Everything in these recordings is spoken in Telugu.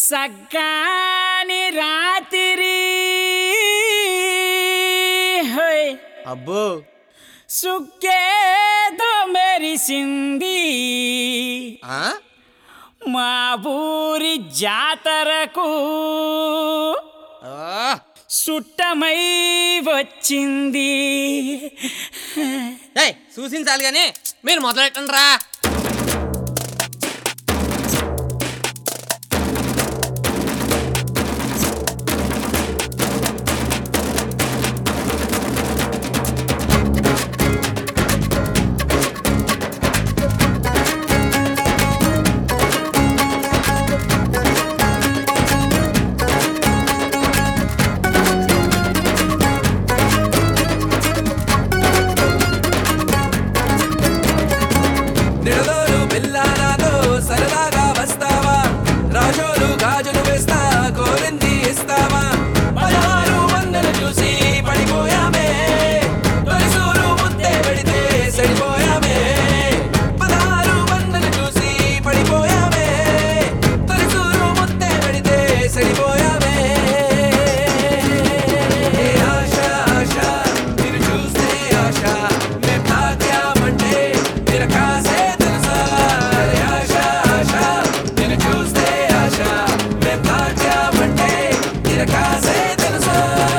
సగ్గాని రాత్రి హోయ్ అబ్బో సుక్కేదో మెరిసింది ఆ? మా ఊరి జాతరకు ఆ, సుట్టమై వచ్చింది ఏయ్ చూసించాలి కానీ మీరు మొదలెట్టండి రా నిడదోలు పిల్లానాతో సరదాగా వస్తావా రాజోలు గాజులు వేస్తా కోరింది ఇస్తావా పదహారు వందలు చూసి పడిపోయామే తొలిసూరు ముద్దే పెడితే సడిపోయామే పదహారు వందలు చూసి పడిపోయామే తొలిసూరు ముద్దే పెడితే సడిపోయామే ఆశ ఆశ మీరు చూస్తే ఆశ మేం తాకామంటే మీరు కాసే తెలుసా అరే ఆశ ఆశ మీరు చూస్తే ఆశ మేం తాకామంటే మీరు కాసే తెలుసా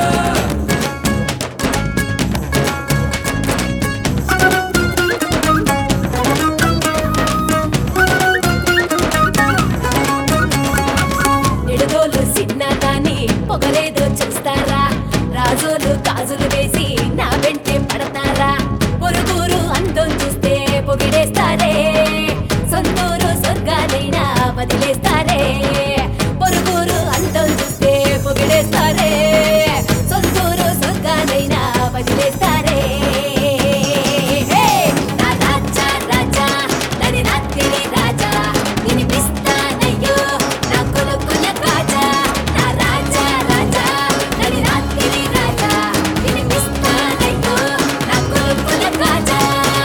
నిడదోలు సిన్నా కానీ పొగలేదో చూస్తారా రాజోలు గాజులు వేసి నా వెంటే పడతారా పొరుగురు అందం చూస్తే పొగిడేస్తారే సొంతూరు స్వర్గాలైనా వదిలేస్తారే పొరుగురు అందం చూస్తే పొగిడేస్తారే సొంతూరు స్వర్గాలైనా వదిలేస్తారే హే! నా రాజా రాజా నది రాత్రి రాజా వినిపిస్తానయ్యో నా కొనుక్కున్న కాజా నా రాజా రాజా నది రాత్రి రాజా వినిపిస్తానయ్యో నా కొనుక్కున్న కాజా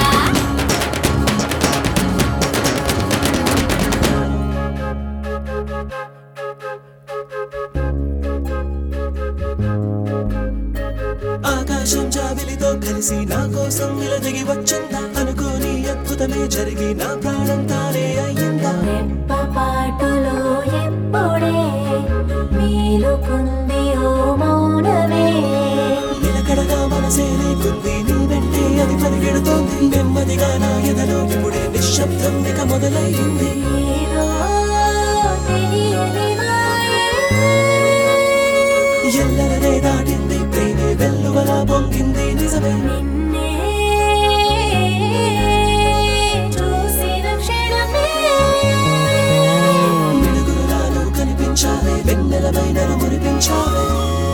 ఆకాశం జాబిలితో కలిసి నా కోసం ఇలా దిగి వచ్చిందా అనుకోని అద్భుతమే జరిగి నా ప్రాణం తానే అయ్యిందా రెప్పపాటులో ఎప్పుడే మేలుకుంది ఓ మౌనమే నిలకడగా మనసే లేకుంది నీ వెంటే అది పరిగెడుతోంది నెమ్మదిగా నా ఎదలో ఇప్పుడే నిశ్శబ్దం ఇక మొదలయ్యింది ఏదో తెలియని మాయే. ఎల్లరనే దాటింది ప్రేమే వెల్లువలా పొంగింది నిజమే నిన్నే చూసిన క్షణమే వెలుగులాలు కనిపించావే వెన్నెలమైన మురిపించావే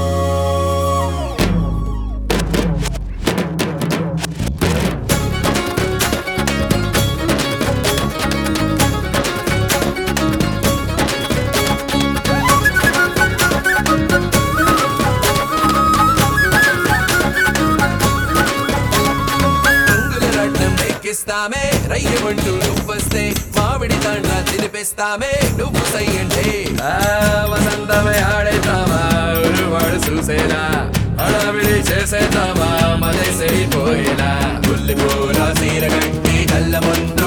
రంగుల రడ్డం ఎక్కిస్తామే రయ్యమంటూ నువ్వొస్తే మామిడి తాండ్ల తినిపిస్తామే నువ్వు సై అంటే ఆ, వసంతమే ఆడేతామా వాడు చూసేలా హడావిడి చేసేతామా మదే సరిపోయేలా పుల్లి పూల సీర కట్టి కళ్ళ ముందు